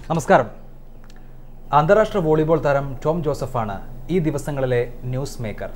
നമസ്കാരം അന്താരാഷ്ട്ര വോളിബോൾ താരം ടോം ജോസഫാണ് ഈ ദിവസങ്ങളിലെ ന്യൂസ് മേക്കർ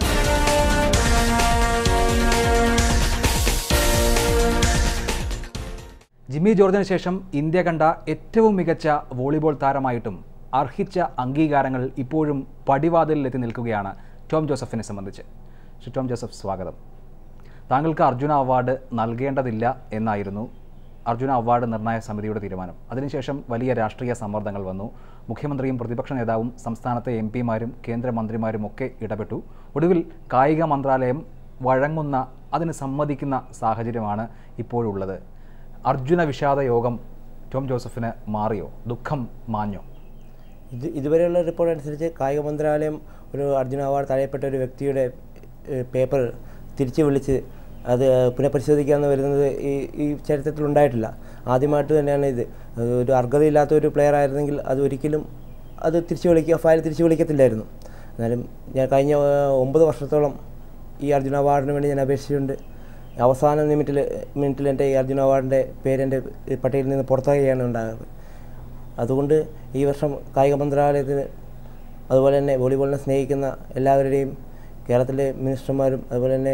ജിമ്മി ജോർജിന് ശേഷം ഇന്ത്യ കണ്ട ഏറ്റവും മികച്ച വോളിബോൾ താരമായിട്ടും അർഹിച്ച അംഗീകാരങ്ങൾ ഇപ്പോഴും പടിവാതിലിലെത്തി നിൽക്കുകയാണ് ടോം ജോസഫിനെ സംബന്ധിച്ച് ശ്രീ ടോം ജോസഫ് സ്വാഗതം താങ്കൾക്ക് അർജുന അവാർഡ് നൽകേണ്ടതില്ല എന്നായിരുന്നു അർജുന അവാർഡ് നിർണയ സമിതിയുടെ തീരുമാനം അതിനുശേഷം വലിയ രാഷ്ട്രീയ സമ്മർദ്ദങ്ങൾ വന്നു മുഖ്യമന്ത്രിയും പ്രതിപക്ഷ നേതാവും സംസ്ഥാനത്തെ എം പിമാരും കേന്ദ്രമന്ത്രിമാരും ഒക്കെ ഇടപെട്ടു ഒടുവിൽ കായിക മന്ത്രാലയം വഴങ്ങുന്ന അതിന് സമ്മതിക്കുന്ന സാഹചര്യമാണ് ഇപ്പോഴുള്ളത് അർജുന വിഷാദ യോഗം ടോം ജോസഫിന് മാറിയോ ദുഃഖം മാഞ്ഞോ ഇത് ഇതുവരെയുള്ള റിപ്പോർട്ട് അനുസരിച്ച് കായിക മന്ത്രാലയം ഒരു അർജുന അവാർഡ് തഴയപ്പെട്ട ഒരു വ്യക്തിയുടെ ഏഹ്, പേപ്പർ തിരിച്ചു വിളിച്ച് അത് പുനഃപരിശോധിക്കാമെന്ന് വരുന്നത് ഈ ഈ ചരിത്രത്തിൽ ഉണ്ടായിട്ടില്ല ആദ്യമായിട്ട് തന്നെയാണ് ഇത് അത് ഒരു അർഹതയില്ലാത്ത ഒരു പ്ലെയർ ആയിരുന്നെങ്കിൽ അത് ഒരിക്കലും അത് തിരിച്ചു വിളിക്കുക ഫയൽ തിരിച്ചു വിളിക്കത്തില്ലായിരുന്നു എന്നാലും ഞാൻ കഴിഞ്ഞ ഏഹ്, ഒമ്പത് വർഷത്തോളം ഈ അർജുന അവാർഡിന് വേണ്ടി ഞാൻ അപേക്ഷിച്ചിട്ടുണ്ട് അവസാന മിനിറ്റിൽ മിനിറ്റിൽ എൻ്റെ ഈ അർജുന അവാർഡിൻ്റെ പേര് എൻ്റെ പട്ടികയിൽ നിന്ന് പുറത്താകുകയാണ് ഉണ്ടായത് അതുകൊണ്ട് ഈ വർഷം കായിക മന്ത്രാലയത്തിന് അതുപോലെ തന്നെ വോളിബോളിനെ സ്നേഹിക്കുന്ന എല്ലാവരുടെയും കേരളത്തിലെ മിനിസ്റ്റർമാരും അതുപോലെ തന്നെ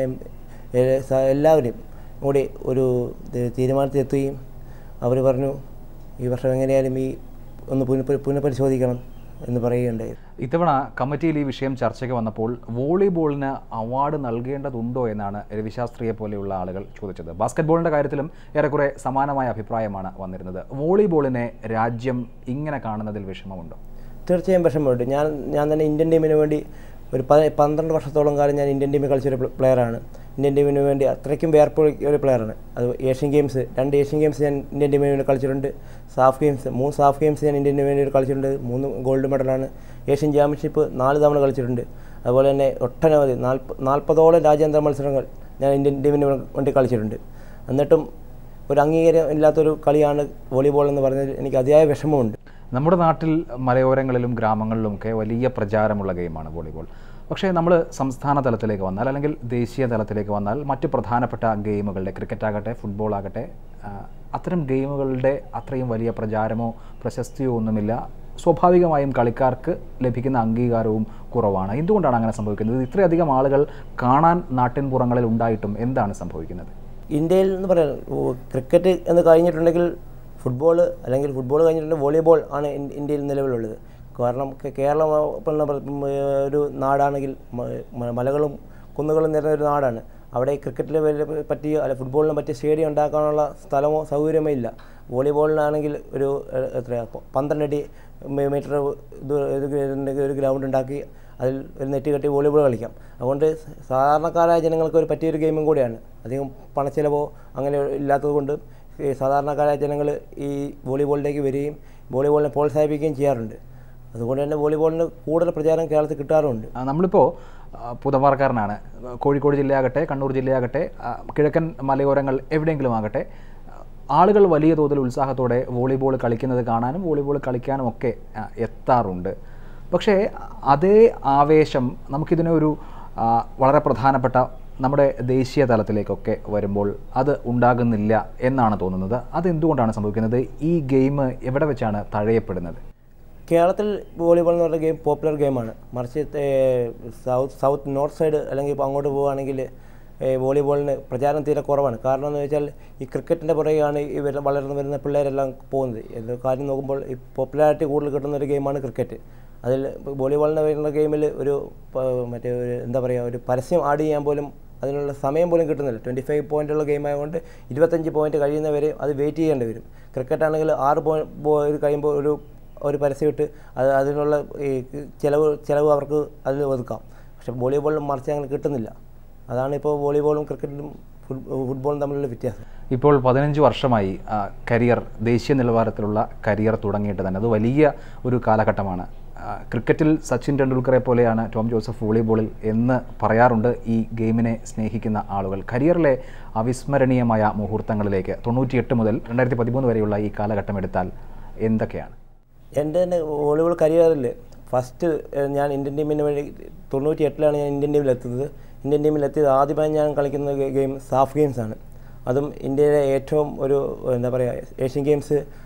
ഏ- സ- എല്ലാവരും കൂടി ഒരു തി- തീരുമാനത്തിലെത്തുകയും അവർ പറഞ്ഞു ഈ വർഷം എങ്ങനെയായാലും ഈ ഒന്ന് പുനഃ പുനഃപരിശോധിക്കണം എന്ന് പറയുകയുണ്ടായി ഇത്തവണ കമ്മിറ്റിയിൽ ഈ വിഷയം ചർച്ചയ്ക്ക് വന്നപ്പോൾ വോളിബോളിന് അവാർഡ് നൽകേണ്ടതുണ്ടോ എന്നാണ് രവിശാസ്ത്രിയെ പോലെയുള്ള ആളുകൾ ചോദിച്ചത് ബാസ്ക്കറ്റ്ബോളിൻ്റെ കാര്യത്തിലും ഏറെക്കുറെ സമാനമായ അഭിപ്രായമാണ് വന്നിരുന്നത് വോളിബോളിനെ രാജ്യം ഇങ്ങനെ കാണുന്നതിൽ വിഷമമുണ്ടോ തീർച്ചയായും വിഷമമുണ്ട് ഞാൻ ഞാൻ തന്നെ ഇന്ത്യൻ ടീമിന് വേണ്ടി ഒരു പ പന്ത്രണ്ട് വർഷത്തോളം കാലം ഞാൻ ഇന്ത്യൻ ടീമിൽ കളിച്ചൊരു പ്ല- പ്ലെയറാണ് ഇന്ത്യൻ ടീമിന് വേണ്ടി അത്രയ്ക്കും വേർപ്പൊഴുക്കിയ ഒരു പ്ലെയറാണ് അത് ഏഷ്യൻ ഗെയിംസ് രണ്ട് ഏഷ്യൻ ഗെയിംസ് ഞാൻ ഇന്ത്യൻ ടീമിന് വേണ്ടി കളിച്ചിട്ടുണ്ട് സാഫ് ഗെയിംസ് മൂന്ന് സാഫ് ഗെയിംസ് ഞാൻ ഇന്ത്യൻ ടീമിന് വേണ്ടി കളിച്ചിട്ടുണ്ട് മൂന്ന് ഗോൾഡ് മെഡലാണ് ഏഷ്യൻ ചാമ്പ്യൻഷിപ്പ് നാല് തവണ കളിച്ചിട്ടുണ്ട് അതുപോലെ തന്നെ ഒട്ടനവധി നാൽപ്പ നാൽപ്പതോളം രാജ്യാന്തര മത്സരങ്ങൾ ഞാൻ ഇന്ത്യൻ ടീമിന് വേണ്ടി കളിച്ചിട്ടുണ്ട് എന്നിട്ടും ഒരു അംഗീകാരം ഇല്ലാത്തൊരു കളിയാണ് വോളിബോൾ എന്ന് പറഞ്ഞതിൽ എനിക്ക് അതിയായ വിഷമമുണ്ട് നമ്മുടെ നാട്ടിൽ മലയോരങ്ങളിലും ഗ്രാമങ്ങളിലുമൊക്കെ വലിയ പ്രചാരമുള്ള ഗെയിമാണ് വോളിബോൾ പക്ഷേ നമ്മൾ സംസ്ഥാന തലത്തിലേക്ക് വന്നാൽ അല്ലെങ്കിൽ ദേശീയ തലത്തിലേക്ക് വന്നാൽ മറ്റ് പ്രധാനപ്പെട്ട ഗെയിമുകളുടെ ക്രിക്കറ്റ് ആകട്ടെ ഫുട്ബോൾ ആകട്ടെ ആ, അത്തരം ഗെയിമുകളുടെ അത്രയും വലിയ പ്രചാരമോ പ്രശസ്തിയോ ഒന്നുമില്ല സ്വാഭാവികമായും കളിക്കാർക്ക് ലഭിക്കുന്ന അംഗീകാരവും കുറവാണ് എന്തുകൊണ്ടാണ് അങ്ങനെ സംഭവിക്കുന്നത് ഇത്രയധികം ആളുകൾ കാണാൻ നാട്ടിൻപുറങ്ങളിൽ ഉണ്ടായിട്ടും എന്താണ് സംഭവിക്കുന്നത് ഇന്ത്യയിൽ എന്ന് പറയാം ഓ, ക്രിക്കറ്റ് എന്ന് കഴിഞ്ഞിട്ടുണ്ടെങ്കിൽ ഫുട്ബോൾ അല്ലെങ്കിൽ ഫുട്ബോൾ കഴിഞ്ഞിട്ടുണ്ടെങ്കിൽ വോളിബോൾ ആണ് ഇൻ- ഇന്ത്യയിൽ നിലവിലുള്ളത് കാരണം കേ- കേരളം ആ, പിന്നെ പറ- ഉം, ഏ, ഒരു നാടാണെങ്കിൽ മ- മ- മലകളും കുന്നുകളും നിറഞ്ഞ ഒരു നാടാണ് അവിടെ ക്രിക്കറ്റിനെ വലിയ പറ്റിയ അല്ല ഫുട്ബോളിനെ പറ്റിയ സ്റ്റേഡിയം ഉണ്ടാക്കാനുള്ള സ്ഥലമോ സൗകര്യമോ ഇല്ല വോളിബോളിനാണെങ്കിൽ ഒരു ഏ, എത്രയാ പ- പന്ത്രണ്ട് അടി മീ- മീറ്റർ ദൂ- ഇത് ഉണ്ടെങ്കിൽ ഒരു ഗ്രൗണ്ട് ഉണ്ടാക്കി അതിൽ ഒരു നെറ്റ് കെട്ടി വോളിബോൾ കളിക്കാം അതുകൊണ്ട് സാധാരണക്കാരായ ജനങ്ങൾക്ക് ഒരു പറ്റിയൊരു ഗെയിമും കൂടിയാണ് അധികം പണച്ചിലവോ അങ്ങനെ ഇല്ലാത്തത് കൊണ്ട് ഈ സാധാരണക്കാരായ ജനങ്ങൾ ഈ വോളിബോളിലേക്ക് വരികയും വോളിബോളിനെ പ്രോത്സാഹിപ്പിക്കുകയും ചെയ്യാറുണ്ട് അതുകൊണ്ട് തന്നെ വോളിബോളിന് കൂടുതൽ പ്രചാരം കേരളത്തിൽ കിട്ടാറുമുണ്ട് ആ, നമ്മളിപ്പോൾ ആ, പുതപ്പാർക്കാരനാണ് കോഴിക്കോട് ജില്ലയാകട്ടെ കണ്ണൂർ ജില്ലയാകട്ടെ ആ, കിഴക്കൻ മലയോരങ്ങൾ എവിടെയെങ്കിലും ആകട്ടെ ആ, ആളുകൾ വലിയ തോതിൽ ഉത്സാഹത്തോടെ വോളിബോൾ കളിക്കുന്നത് കാണാനും വോളിബോൾ കളിക്കാനും ഒക്കെ ആ, എത്താറുണ്ട് പക്ഷേ അതേ ആവേശം നമുക്കിതിനെ ഒരു ആ, വളരെ പ്രധാനപ്പെട്ട നമ്മുടെ ദേശീയ തലത്തിലേക്കൊക്കെ വരുമ്പോൾ അത് ഉണ്ടാകുന്നില്ല എന്നാണ് തോന്നുന്നത് അതെന്തുകൊണ്ടാണ് സംഭവിക്കുന്നത് ഈ ഗെയിം എവിടെ വെച്ചാണ് തഴയപ്പെടുന്നത് കേരളത്തിൽ വോളിബോൾ എന്ന് പറഞ്ഞ ഗെയിം പോപ്പുലർ ഗെയിമാണ് മറിച്ച് ഏ, സൗത്ത് സൗത്ത് നോർത്ത് സൈഡ് അല്ലെങ്കിൽ ഇപ്പോൾ അങ്ങോട്ട് പോവുകയാണെങ്കിൽ ഏ, വോളിബോളിന് പ്രചാരം തീരെ കുറവാണ് കാരണം എന്ന് വെച്ചാൽ ഈ ക്രിക്കറ്റിൻ്റെ പുറകെയാണ് ഈ വരുന്ന വളർന്നു വരുന്ന പിള്ളേരെല്ലാം പോകുന്നത് എന്ത് കാര്യം നോക്കുമ്പോൾ ഈ പോപ്പുലാരിറ്റി കൂടുതൽ കിട്ടുന്ന ഒരു ഗെയിമാണ് ക്രിക്കറ്റ് അതിൽ വോളിബോളിന് വരുന്ന ഗെയിമിൽ ഒരു പ- മറ്റേ ഒരു എന്താ പറയുക ഒരു പരസ്യം ആഡ് ചെയ്യാൻ പോലും അതിനുള്ള സമയം പോലും കിട്ടുന്നില്ല ട്വൻറ്റി ഫൈവ് പോയിൻ്റുള്ള ഗെയിം ആയതുകൊണ്ട് ഇരുപത്തഞ്ച് പോയിൻറ്റ് കഴിയുന്നവരെ അത് വെയിറ്റ് ചെയ്യേണ്ടി വരും ക്രിക്കറ്റ് ആണെങ്കിൽ ആറ് പോയിന്റ് ഇത് കഴിയുമ്പോൾ ഒരു ഒരു പരസ്യം ഇട്ട് അത് അതിനുള്ള ഈ ചിലവ് ചിലവ് അവർക്ക് അതിൽ ഒതുക്കാം പക്ഷെ വോളിബോളിലും മറിച്ച് അങ്ങനെ കിട്ടുന്നില്ല അതാണ് ഇപ്പോൾ വോളിബോളും ക്രിക്കറ്റും ഫുട് ഫുട്ബോളും തമ്മിലുള്ള വ്യത്യാസം ഇപ്പോൾ പതിനഞ്ച് വർഷമായി ആ, കരിയർ ദേശീയ നിലവാരത്തിലുള്ള കരിയർ തുടങ്ങിയിട്ട് തന്നെ അത് വലിയ ഒരു കാലഘട്ടമാണ് ആ, ക്രിക്കറ്റിൽ സച്ചിൻ ടെണ്ടുൽക്കറെ പോലെയാണ് ടോം ജോസഫ് വോളിബോളിൽ എന്ന് പറയാറുണ്ട് ഈ ഗെയിമിനെ സ്നേഹിക്കുന്ന ആളുകൾ കരിയറിലെ അവിസ്മരണീയമായ മുഹൂർത്തങ്ങളിലേക്ക് തൊണ്ണൂറ്റിയെട്ട് മുതൽ രണ്ടായിരത്തി പതിമൂന്ന് വരെയുള്ള ഈ കാലഘട്ടം എടുത്താൽ എന്തൊക്കെയാണ് എൻ്റെ തന്നെ വോളിബോൾ കരിയറിൽ ഫസ്റ്റ് ഏഹ്, ഞാൻ ഇന്ത്യൻ ടീമിന് വേണ്ടി തൊണ്ണൂറ്റി എട്ടിലാണ് ഞാൻ ഇന്ത്യൻ ടീമിൽ എത്തുന്നത് ഇന്ത്യൻ ടീമിൽ എത്തിയത് ആദ്യമായി ഞാൻ കളിക്കുന്ന ഗെ- ഗെയിം സാഫ് ഗെയിംസ് ആണ് അതും ഇന്ത്യയിലെ ഏറ്റവും ഒരു എന്താ പറയുക ഏഷ്യൻ ഗെയിംസ്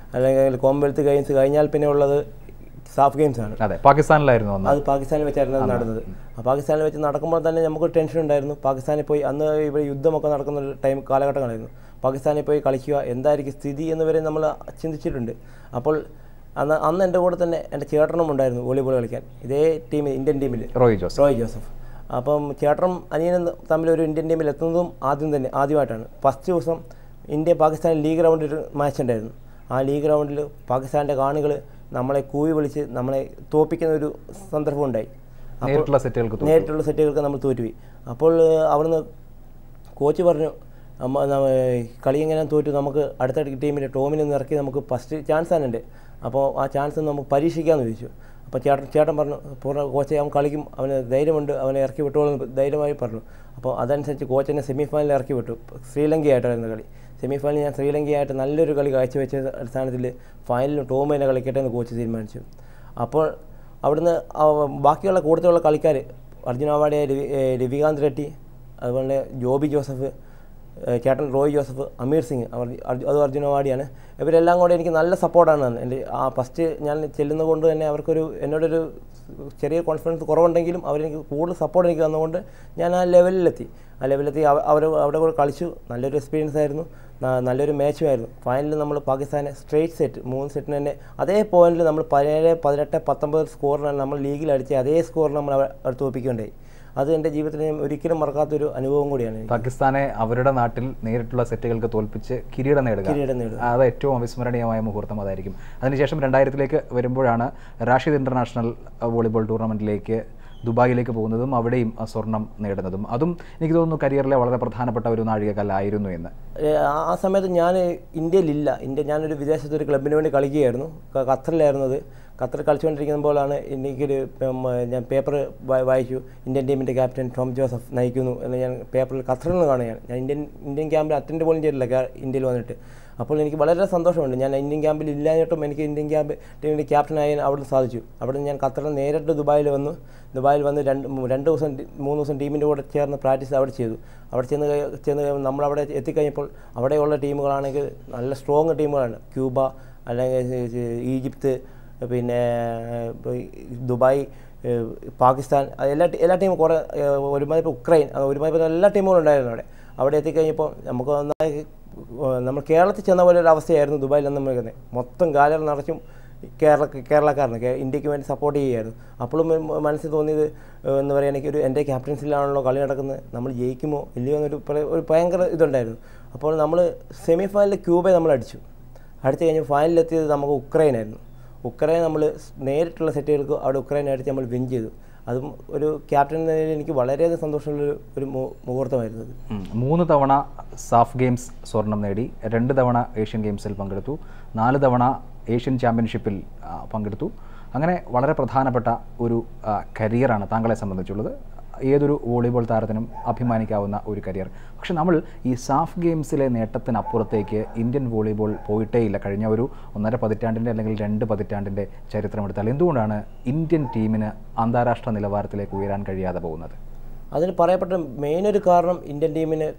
അല്ലെങ്കിൽ കോമൺവെൽത്ത് ഗെയിംസ് കഴിഞ്ഞാൽ പിന്നെ ഉള്ളത് സാഫ് ഗെയിംസ് ആണ് അതെ പാകിസ്ഥാനിലായിരുന്നു അന്ന് അത് പാകിസ്ഥാനിൽ വെച്ചായിരുന്നു അത് നടന്നത് ആ പാകിസ്ഥാനിൽ വെച്ച് നടക്കുമ്പോൾ തന്നെ നമുക്കൊരു ടെൻഷൻ ഉണ്ടായിരുന്നു പാകിസ്ഥാനിൽ പോയി അന്ന് ഇവിടെ യുദ്ധമൊക്കെ നടക്കുന്ന ഒരു ടൈം കാലഘട്ടങ്ങളായിരുന്നു പാകിസ്ഥാനിൽ പോയി കളിക്കുക എന്തായിരിക്കും സ്ഥിതി എന്ന് വരെ നമ്മൾ ചിന്തിച്ചിട്ടുണ്ട് അപ്പോൾ അന്ന് അന്ന് എൻ്റെ കൂടെ തന്നെ എൻ്റെ ചേട്ടനും ഉണ്ടായിരുന്നു വോളിബോൾ കളിക്കാൻ ഇതേ ടീം ഇന്ത്യൻ ടീമിൽ റോയ് ജോസ് റോയ് ജോസഫ് അപ്പം ചേട്ടനും അനിയനും തമ്മിൽ ഒരു ഇന്ത്യൻ ടീമിൽ എത്തുന്നതും ആദ്യം തന്നെ ആദ്യമായിട്ടാണ് ഫസ്റ്റ് ദിവസം ഇന്ത്യ പാകിസ്ഥാൻ ലീഗ് റൗണ്ടിൽ ഒരു മാച്ച് ഉണ്ടായിരുന്നു ആ ലീഗ് റൗണ്ടിൽ പാകിസ്ഥാൻ്റെ കാണികൾ നമ്മളെ കൂവി വിളിച്ച് നമ്മളെ തോപ്പിക്കുന്ന ഒരു സന്ദർഭം ഉണ്ടായി നേരിട്ടുള്ള സെറ്റുകൾക്ക് തോറ്റു. നേരിട്ടുള്ള സെറ്റുകൾക്ക് നമ്മൾ തോറ്റുപോയി അപ്പോൾ ഏഹ്, അവിടുന്ന് കോച്ച് പറഞ്ഞു അമ്മ ന- ഏഹ്, കളി എങ്ങനെ തോറ്റു നമുക്ക് അടുത്ത ടീമിൽ ടോമിനെ ഒന്ന് ഇറക്കി നമുക്ക് ഫസ്റ്റ് ചാൻസ് ആണ് ഉണ്ട് അപ്പോൾ ആ ചാൻസ് നമുക്ക് പരീക്ഷിക്കാമെന്ന് ചോദിച്ചു അപ്പോൾ ചേട്ടൻ ചേട്ടൻ പറഞ്ഞു പൂർണ്ണ കോച്ചെ അവൻ കളിക്കും അവന് ധൈര്യമുണ്ട് അവനെ ഇറക്കി വിട്ടോളൂ എന്ന് ധൈര്യമായി പറഞ്ഞു അപ്പോൾ അതനുസരിച്ച് കോച്ച് എന്നെ സെമി ഫൈനലിൽ ഇറക്കി വിട്ടു ശ്രീലങ്കയായിട്ടായിരുന്നു കളി സെമി ഫൈനലിൽ ഞാൻ ശ്രീലങ്കയായിട്ട് നല്ലൊരു കളി കാഴ്ചവെച്ച അടിസ്ഥാനത്തിൽ ഫൈനലിൽ ടോമിനെ കളിക്കട്ടെ എന്ന് കോച്ച് തീരുമാനിച്ചു അപ്പോൾ അവിടുന്ന് ആ ബാക്കിയുള്ള കൂടുതലുള്ള കളിക്കാർ അർജുന അവാർഡ് രവി ഏഹ് രവികാന്ത് റെഡ്ഡി അതുപോലെ ജോബി ജോസഫ് ഏഹ് ചേട്ടൻ റോയ് ജോസഫ് അമീർ സിംഗ് അവർ അർജു- അതും അർജുന അവാർഡിയാണ് ഇവരെല്ലാം കൂടെ എനിക്ക് നല്ല സപ്പോർട്ടാണ് തന്നത് എൻ്റെ ആ ഫസ്റ്റ് ഞാൻ ചെല്ലുന്നത് കൊണ്ട് തന്നെ അവർക്കൊരു എന്നോടൊരു ചെറിയ കോൺഫിഡൻസ് കുറവുണ്ടെങ്കിലും അവരെനിക്ക് കൂടുതൽ സപ്പോർട്ട് എനിക്ക് തന്നുകൊണ്ട് ഞാൻ ആ ലെവലിലെത്തി ആ ലെവലിലെത്തി അവ- അവർ അവിടെ കൂടെ കളിച്ചു നല്ലൊരു എക്സ്പീരിയൻസ് ആയിരുന്നു ന- നല്ലൊരു മാച്ചും ആയിരുന്നു ഫൈനലിൽ നമ്മൾ പാകിസ്ഥാനെ സ്ട്രേറ്റ് സെറ്റ് മൂന്ന് സെറ്റിന് തന്നെ അതേ പോയിന്റിൽ നമ്മൾ പതിനേഴ് പതിനെട്ട് പത്തൊമ്പത് സ്കോറിനാണ് നമ്മൾ ലീഗിൽ അടിച്ച് അതേ സ്കോറിൽ നമ്മൾ അവ- അവർ തോൽപ്പിക്കുകയുണ്ടായി അത് എൻ്റെ ജീവിതത്തിൽ ഞാൻ ഒരിക്കലും മറക്കാത്തൊരു അനുഭവം കൂടിയാണ് എനിക്ക്. പാകിസ്ഥാനെ അവരുടെ നാട്ടിൽ നേരിട്ടുള്ള സെറ്റുകൾക്ക് തോൽപ്പിച്ച് കിരീടം നേടുക കിരീടം നേടുക അത് ഏറ്റവും അവിസ്മരണീയമായ മുഹൂർത്തം അതായിരിക്കും അതിനുശേഷം രണ്ടായിരത്തിലേക്ക് വരുമ്പോഴാണ് റാഷിദ് ഇന്റർനാഷണൽ വോളിബോൾ ടൂർണമെന്റിലേക്ക് ദുബായിലേക്ക് പോകുന്നതും അവിടെയും ആ സ്വർണം നേടുന്നതും അതും എനിക്ക് തോന്നുന്നു കരിയറിലെ വളരെ പ്രധാനപ്പെട്ട ഒരു നാഴികക്കല്ലായിരുന്നു എന്ന് ഏ, ആ- ആ സമയത്ത് ഞാൻ ഇന്ത്യയിലില്ല ഇന്ത്യ ഞാനൊരു വിദേശത്ത് ഒരു ക്ലബിന് വേണ്ടി കളിക്കുകയായിരുന്നു ക- ഖത്തറിലായിരുന്നു അത് ഖത്തറിൽ കളിച്ചുകൊണ്ടിരിക്കുമ്പോഴാണ് എനിക്കൊരു ഉം, ഞാൻ പേപ്പർ വായിച്ചു ഇന്ത്യൻ ടീമിൻ്റെ ക്യാപ്റ്റൻ ടോം ജോസഫ് നയിക്കുന്നു എന്ന് ഞാൻ പേപ്പറിൽ ഖത്തറിൽ നിന്ന് കാണുകയാണ് ഞാൻ ഇന്ത്യൻ ഇന്ത്യൻ ക്യാമ്പിൽ അറ്റൻഡ് പോലും ചെയ്തിട്ടില്ല കേ- ഇന്ത്യയിൽ വന്നിട്ട് അപ്പോൾ എനിക്ക് വളരെ സന്തോഷമുണ്ട് ഞാൻ ഇന്ത്യൻ ക്യാമ്പിൽ ഇല്ലാഞ്ഞിട്ടും എനിക്ക് ഇന്ത്യൻ ക്യാമ്പ് ടീമിൻ്റെ ക്യാപ്റ്റനായി അവിടെ സാധിച്ചു അവിടെ ഞാൻ ഖത്തറിൽ നേരിട്ട് ദുബായിൽ വന്നു ദുബായിൽ വന്ന് രണ്ട് മൂ- രണ്ട് ദിവസം ടി- മൂന്ന് ദിവസം ടീമിൻ്റെ കൂടെ ചേർന്ന് പ്രാക്ടീസ് അവിടെ ചെയ്തു അവിടെ ചെന്ന് കഴി- ചെന്ന് കഴിയുമ്പോൾ നമ്മളവിടെ എത്തിക്കഴിഞ്ഞപ്പോൾ അവിടെയുള്ള ടീമുകളാണെങ്കിൽ നല്ല സ്ട്രോങ് ടീമുകളാണ് ക്യൂബ അല്ലെങ്കിൽ ഈ- ഈജിപ്ത് പിന്നെ ഇപ്പൊ ഈ ദുബായ് ഏഹ് പാകിസ്ഥാൻ അത് എല്ലാ ടീ- എല്ലാ ടീമും കുറേ ഏഹ് ഒരുമാതിരി ഉക്രൈൻ അത് ഒരുമാതിരി എല്ലാ ടീമുകളും ഉണ്ടായിരുന്നു അവിടെ അവിടെ എത്തിക്കഴിഞ്ഞപ്പോൾ നമുക്ക് നന്നായി ഏഹ് നമ്മൾ കേരളത്തിൽ ചെന്ന പോലെ ഒരു അവസ്ഥയായിരുന്നു ദുബായിൽ നിന്ന് നിൽക്കുന്നത് മൊത്തം ഗാലറി നിറച്ചും കേരള കേരളക്കാരന് കേ- ഇന്ത്യക്ക് വേണ്ടി സപ്പോർട്ട് ചെയ്യുമായിരുന്നു അപ്പോഴും മ- മനസ്സിൽ തോന്നിയത് ഏഹ് എന്താ പറയുക എനിക്കൊരു എൻ്റെ ക്യാപ്റ്റൻസിലാണല്ലോ കളി നടക്കുന്നത് നമ്മൾ ജയിക്കുമോ ഇല്ലയോ എന്നൊരു പ്ര- ഒരു ഭയങ്കര ഇതുണ്ടായിരുന്നു അപ്പോൾ നമ്മൾ സെമി ഫൈനലിൽ ക്യൂബയെ നമ്മൾ അടിച്ചു അടിച്ചു കഴിഞ്ഞ് ഫൈനലിലെത്തിയത് നമുക്ക് ഉക്രൈനായിരുന്നു ഉക്രൈൻ നമ്മൾ നേരിട്ടുള്ള സെറ്റുകൾക്ക് അവിടെ ഉക്രൈൻ അടിച്ച് നമ്മൾ വിൻ ചെയ്തു അതും ഒരു ക്യാപ്റ്റൻ എന്ന നിലയിൽ എനിക്ക് വളരെയധികം സന്തോഷമുള്ള ഒരു മു- മുഹൂർത്തമായിരുന്നു അത് ഉം. മൂന്ന് തവണ സാഫ് ഗെയിംസ് സ്വർണം നേടി രണ്ട് തവണ ഏഷ്യൻ ഗെയിംസിൽ പങ്കെടുത്തു നാല് തവണ ഏഷ്യൻ ചാമ്പ്യൻഷിപ്പിൽ ആ, പങ്കെടുത്തു അങ്ങനെ വളരെ പ്രധാനപ്പെട്ട ഒരു ആ, കരിയറാണ് താങ്കളെ സംബന്ധിച്ചുള്ളത് ഏതൊരു വോളിബോൾ താരത്തിനും അഭിമാനിക്കാവുന്ന ഒരു കരിയർ പക്ഷെ നമ്മൾ ഈ സാഫ് ഗെയിംസിലെ നേട്ടത്തിനപ്പുറത്തേക്ക് ഇന്ത്യൻ വോളിബോൾ പോയിട്ടേയില്ല കഴിഞ്ഞ ഒരു ഒന്നര പതിറ്റാണ്ടിൻ്റെ അല്ലെങ്കിൽ രണ്ട് പതിറ്റാണ്ടിൻ്റെ ചരിത്രമെടുത്താൽ എന്തുകൊണ്ടാണ് ഇന്ത്യൻ ടീമിന് അന്താരാഷ്ട്ര നിലവാരത്തിലേക്ക് ഉയരാൻ കഴിയാതെ പോകുന്നത് അതിന് പറയപ്പെട്ട മെയിൻ ഒരു കാരണം ഇന്ത്യൻ ടീമിന്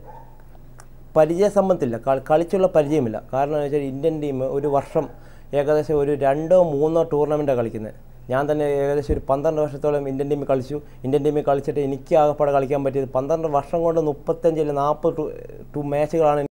പരിചയസമ്പത്തില്ല കളി- കളിച്ചുള്ള പരിചയമില്ല കാരണം എന്ന് വെച്ചാൽ ഇന്ത്യൻ ടീം ഒരു വർഷം ഏകദേശം ഒരു രണ്ടോ മൂന്നോ ടൂർണമെൻറ്റാണ് കളിക്കുന്നത് ഞാൻ തന്നെ ഏകദേശം ഒരു പന്ത്രണ്ട് വർഷത്തോളം ഇന്ത്യൻ ടീമിൽ കളിച്ചു ഇന്ത്യൻ ടീമിൽ കളിച്ചിട്ട് എനിക്ക് ആകപ്പാടെ കളിക്കാൻ പറ്റിയത് പന്ത്രണ്ട് വർഷം കൊണ്ട് മുപ്പത്തഞ്ച് അല്ലെങ്കിൽ നാൽപ്പത് ടു ടു മാച്ചുകളാണ്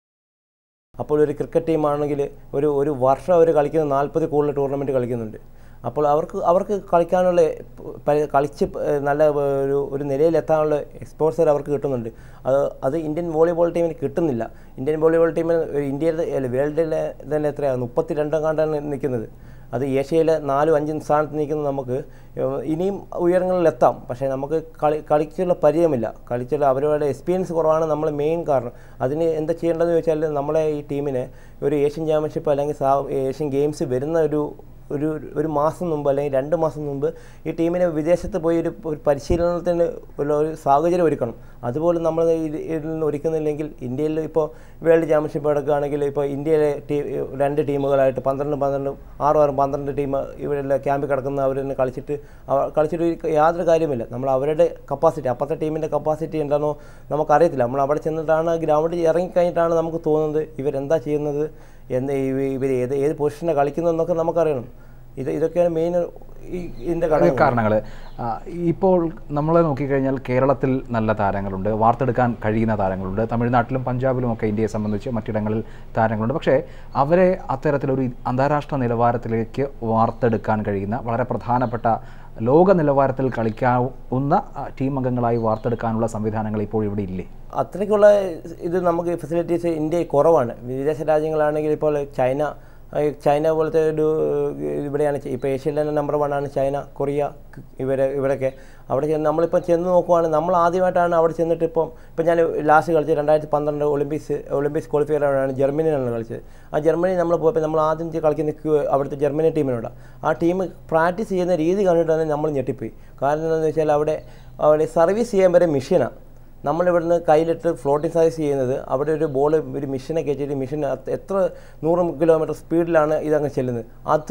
അപ്പോൾ ഒരു ക്രിക്കറ്റ് ടീമാണെങ്കിൽ ഒരു ഒരു വർഷം അവർ കളിക്കുന്ന നാൽപ്പത് കൂടുതൽ ടൂർണമെൻറ്റ് കളിക്കുന്നുണ്ട് അപ്പോൾ അവർക്ക് അവർക്ക് കളിക്കാനുള്ള പ- കളിച്ച് പ- നല്ല ഒരു ഒരു നിലയിലെത്താനുള്ള എക്സ്പോസർ അവർക്ക് കിട്ടുന്നുണ്ട് അത് അത് ഇന്ത്യൻ വോളിബോൾ ടീമിന് കിട്ടുന്നില്ല ഇന്ത്യൻ വോളിബോൾ ടീമിന് ഇന്ത്യയിലെ അല്ല വേൾഡിലെ തന്നെ എത്രയാണ് മുപ്പത്തി രണ്ടാം കാണ്ടാണ് നിൽക്കുന്നത് അത് ഏഷ്യയിലെ നാലും അഞ്ചും സ്ഥാനത്ത് നിൽക്കുന്ന നമുക്ക് ഏഹ്, ഇനിയും ഉയരങ്ങളിലെത്താം പക്ഷേ നമുക്ക് കളി കളിച്ചുള്ള പരിചയമില്ല കളിച്ചുള്ള അവരുടെ എക്സ്പീരിയൻസ് കുറവാണ് നമ്മൾ മെയിൻ കാരണം അതിന് എന്താ ചെയ്യേണ്ടതെന്ന് ചോദിച്ചാൽ നമ്മളെ ഈ ടീമിനെ ഒരു ഏഷ്യൻ ചാമ്പ്യൻഷിപ്പ് അല്ലെങ്കിൽ സാ ഏഷ്യൻ ഗെയിംസ് വരുന്ന ഒരു ഒരു ഒരു മാസം മുമ്പ് അല്ലെങ്കിൽ രണ്ട് മാസം മുമ്പ് ഈ ടീമിനെ വിദേശത്ത് പോയി ഒരു ഒരു പരിശീലനത്തിന് ഉള്ള ഒരു സാഹചര്യം ഒരുക്കണം അതുപോലെ നമ്മൾ ഇത് ഇതിൽ നിന്ന് ഒരുക്കുന്നില്ലെങ്കിൽ ഇന്ത്യയിൽ ഇപ്പോൾ വേൾഡ് ചാമ്പ്യൻഷിപ്പ് നടക്കുകയാണെങ്കിൽ ഇപ്പോൾ ഇന്ത്യയിലെ ടീ രണ്ട് ടീമുകളായിട്ട് പന്ത്രണ്ട് പന്ത്രണ്ട് ആറും ആറും പന്ത്രണ്ട് ടീം ഇവിടെ ക്യാമ്പിൽ കിടക്കുന്ന അവർ തന്നെ കളിച്ചിട്ട് അവ- കളിച്ചിട്ട് ഒരു യാതൊരു കാര്യമില്ല നമ്മൾ അവരുടെ കപ്പാസിറ്റി അപ്പോഴത്തെ ടീമിൻ്റെ കപ്പാസിറ്റി എന്താണോ നമുക്കറിയത്തില്ല നമ്മൾ അവിടെ ചെന്നിട്ടാണ് ഗ്രൗണ്ടിൽ ഇറങ്ങിക്കഴിഞ്ഞിട്ടാണ് നമുക്ക് തോന്നുന്നത് ഇവരെന്താ ചെയ്യുന്നത് എന്ന് ഇവർ ഏത് ഏത് പൊസിഷനാണ് കളിക്കുന്നതെന്നൊക്കെ നമുക്കറിയണം ഇത് ഇതൊക്കെയാണ് മെയിൻ ഈ ഇതിൻ്റെ ഘടകം കാരണങ്ങൾ ഇപ്പോൾ നമ്മൾ നോക്കിക്കഴിഞ്ഞാൽ കേരളത്തിൽ നല്ല താരങ്ങളുണ്ട് വാർത്തെടുക്കാൻ കഴിയുന്ന താരങ്ങളുണ്ട് തമിഴ്നാട്ടിലും പഞ്ചാബിലും ഒക്കെ ഇന്ത്യയെ സംബന്ധിച്ച് മറ്റിടങ്ങളിൽ താരങ്ങളുണ്ട് പക്ഷേ അവരെ അത്തരത്തിലൊരു അന്താരാഷ്ട്ര നിലവാരത്തിലേക്ക് വാർത്തെടുക്കാൻ കഴിയുന്ന വളരെ പ്രധാനപ്പെട്ട ലോക നിലവാരത്തിൽ കളിക്കാവുന്ന ആ, ടീം അംഗങ്ങളായി വാർത്തെടുക്കാനുള്ള സംവിധാനങ്ങൾ ഇപ്പോൾ ഇവിടെ ഇല്ലേ അത്രയ്ക്കുള്ള ഇത് നമുക്ക് ഫെസിലിറ്റീസ് ഇന്ത്യയിൽ കുറവാണ് വിദേശ രാജ്യങ്ങളാണെങ്കിൽ ഇപ്പോൾ ചൈന ഏഹ് ചൈന പോലത്തെ ഒരു ഏഹ് ഇവിടെയാണ് ഇപ്പോൾ ഏഷ്യയിൽ തന്നെ നമ്പർ വൺ ആണ് ചൈന കൊറിയ ഇവരെ ഇവരൊക്കെ അവിടെ ചെന്ന് നമ്മളിപ്പോൾ ചെന്ന് നോക്കുവാണെങ്കിൽ നമ്മൾ ആദ്യമായിട്ടാണ് അവിടെ ചെന്നിട്ട് ഇപ്പം ഇപ്പം ഞാൻ ലാസ്റ്റ് കളിച്ചത് രണ്ടായിരത്തി പന്ത്രണ്ട് ഒളിമ്പിക്സ് ഒളിമ്പിക്സ് ക്വാളിഫയറാണ് ജർമ്മനിയിലാണ് കളിച്ചത് ആ ജർമ്മനി നമ്മൾ പോയപ്പോൾ നമ്മൾ ആദ്യം ചെ- കളിക്കുന്ന ക്യൂ- അവിടുത്തെ ജർമ്മനി ടീമിനോട് ആ ടീം പ്രാക്ടീസ് ചെയ്യുന്ന രീതി കണ്ടിട്ടാണ് നമ്മൾ ഞെട്ടിപ്പോയി കാരണം എന്താണെന്ന് വെച്ചാൽ അവിടെ അവിടെ സർവീസ് ചെയ്യാൻ വരെ മെഷീനാണ് നമ്മളിവിടുന്ന് കയ്യിലിട്ട് ഫ്ലോട്ടിംഗ് സർവീസ് ചെയ്യുന്നത് അവിടെ ഒരു ബോൾ ഒരു മിഷനെ കയറ്റിയിട്ട് മിഷൻ എത്ര നൂറ് കിലോമീറ്റർ സ്പീഡിലാണ് ഇതങ്ങ് ചെല്ലുന്നത് അത്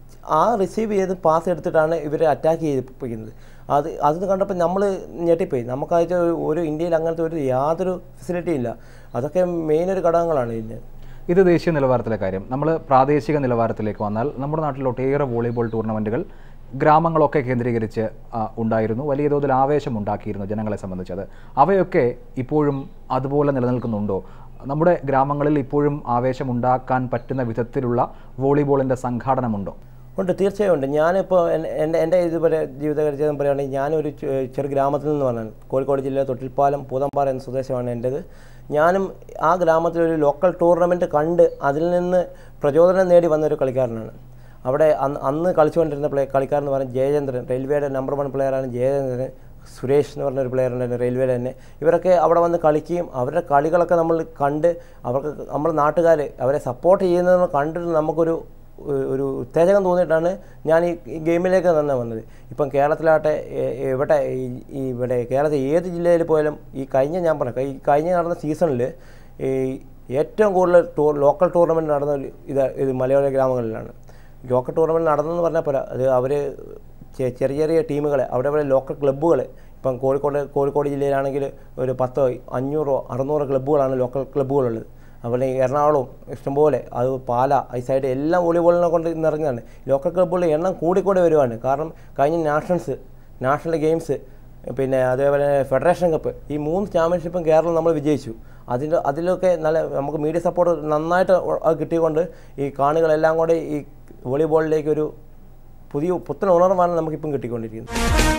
ആ റിസീവ് ചെയ്ത് പാസ് എടുത്തിട്ടാണ് ഇവരെ അറ്റാക്ക് ചെയ്യിപ്പിക്കുന്നത് അത് അത് കണ്ടപ്പോൾ നമ്മൾ ഞെട്ടിപ്പോയി നമുക്കത് ഒരു ഇന്ത്യയിൽ അങ്ങനത്തെ ഒരു യാതൊരു ഫെസിലിറ്റി ഇല്ല അതൊക്കെ മെയിൻ ഒരു ഘടകങ്ങളാണ് ഇതിന് ഇത് ദേശീയ നിലവാരത്തിലെ കാര്യം നമ്മൾ പ്രാദേശിക നിലവാരത്തിലേക്ക് വന്നാൽ നമ്മുടെ നാട്ടിൽ ഒട്ടേറെ വോളിബോൾ ടൂർണമെൻറ്റുകൾ ഗ്രാമങ്ങളൊക്കെ കേന്ദ്രീകരിച്ച് ആ, ഉണ്ടായിരുന്നു വലിയ തോതിൽ ആവേശം ഉണ്ടാക്കിയിരുന്നു ജനങ്ങളെ സംബന്ധിച്ചത് അവയൊക്കെ ഇപ്പോഴും അതുപോലെ നിലനിൽക്കുന്നുണ്ടോ നമ്മുടെ ഗ്രാമങ്ങളിൽ ഇപ്പോഴും ആവേശം ഉണ്ടാക്കാൻ പറ്റുന്ന വിധത്തിലുള്ള വോളിബോളിൻ്റെ സംഘാടനമുണ്ടോ ഉണ്ട് തീർച്ചയായും ഉണ്ട് ഞാനിപ്പോൾ എൻ- എൻ്റെ എൻ്റെ ഇതുപോലെ ജീവിതചരിത്രം പറയുകയാണെങ്കിൽ ഞാനൊരു ചെ- ചെറു ഗ്രാമത്തിൽ നിന്ന് പറഞ്ഞാണ് കോഴിക്കോട് ജില്ലയിലെ തൊട്ടിൽപ്പാലം പൂതമ്പാറ എന്ന സ്വദേശമാണ് എൻ്റേത് ഞാനും ആ ഗ്രാമത്തിലൊരു ലോക്കൽ ടൂർണമെൻറ്റ് കണ്ട് അതിൽ നിന്ന് പ്രചോദനം നേടി വന്ന ഒരു കളിക്കാരനാണ് അവിടെ അന്ന് അന്ന് കളിച്ചുകൊണ്ടിരുന്ന പ്ലേ കളിക്കാരൻ എന്ന് പറഞ്ഞാൽ ജയചന്ദ്രൻ റെയിൽവേയുടെ നമ്പർ വൺ പ്ലെയറാണ് ജയചന്ദ്രൻ സുരേഷ് എന്ന് പറഞ്ഞ ഒരു പ്ലെയർ ഉണ്ടായിരുന്നു റെയിൽവേയിൽ തന്നെ ഇവരൊക്കെ അവിടെ വന്ന് കളിക്കുകയും അവരുടെ കളികളൊക്കെ നമ്മൾ കണ്ട് അവർക്ക് നമ്മുടെ നാട്ടുകാർ അവരെ സപ്പോർട്ട് ചെയ്യുന്നത് കണ്ടിട്ട് നമുക്കൊരു ഒരു- ഒരു ഉത്തേജകം തോന്നിയിട്ടാണ് ഞാൻ ഈ ഈ ഗെയിമിലേക്ക് തന്നെ വന്നത് ഇപ്പം കേരളത്തിലാട്ടെ എ- എവിടെ ഈ- ഈ ഇവിടെ കേരളത്തിൽ ഏത് ജില്ലയിൽ പോയാലും ഈ കഴിഞ്ഞ ഞാൻ പറഞ്ഞ ഈ കഴിഞ്ഞ നടന്ന സീസണിൽ ഈ ഏറ്റവും കൂടുതൽ ടൂർ ലോക്കൽ ടൂർണമെൻറ്റ് നടന്ന ഒരു ഇത് ഇത് മലയോര ഗ്രാമങ്ങളിലാണ് ലോക്കൽ ടൂർണമെൻറ്റ് നടന്നെന്ന് പറഞ്ഞാൽ പോരാ അത് അവർ ചെറിയ ചെറിയ ടീമുകളെ അവിടെ അവിടെ ലോക്കൽ ക്ലബ്ബുകൾ ഇപ്പം കോഴിക്കോട് കോഴിക്കോട് ജില്ലയിലാണെങ്കിൽ ഒരു പത്തോ അഞ്ഞൂറോ അറുന്നൂറോ ക്ലബ്ബുകളാണ് ലോക്കൽ ക്ലബ്ബുകളുള്ളത് അതുപോലെ ഈ എറണാകുളവും ഇഷ്ടംപോലെ അത് പാല ഈ സൈഡ് എല്ലാം വോളിബോളിനെ കൊണ്ട് നിറഞ്ഞതാണ് ലോക്കൽ ക്ലബ്ബുകളുടെ എണ്ണം കൂടിക്കൂടി വരുവാണ് കാരണം കഴിഞ്ഞ നാഷണൽസ് നാഷണൽ ഗെയിംസ് പിന്നെ അതേപോലെ ഫെഡറേഷൻ കപ്പ് ഈ മൂന്ന് ചാമ്പ്യൻഷിപ്പും കേരളം നമ്മൾ വിജയിച്ചു അതിൽ അതിലൊക്കെ നല്ല നമുക്ക് മീഡിയ സപ്പോർട്ട് നന്നായിട്ട് ഉ- അത് കിട്ടിക്കൊണ്ട് ഈ കാണികളെല്ലാം കൂടെ ഈ വോളിബോളിലേക്ക് ഒരു പുതിയ പുത്തൻ ഉണർവാണ് നമുക്കിപ്പം കിട്ടിക്കൊണ്ടിരിക്കുന്നത്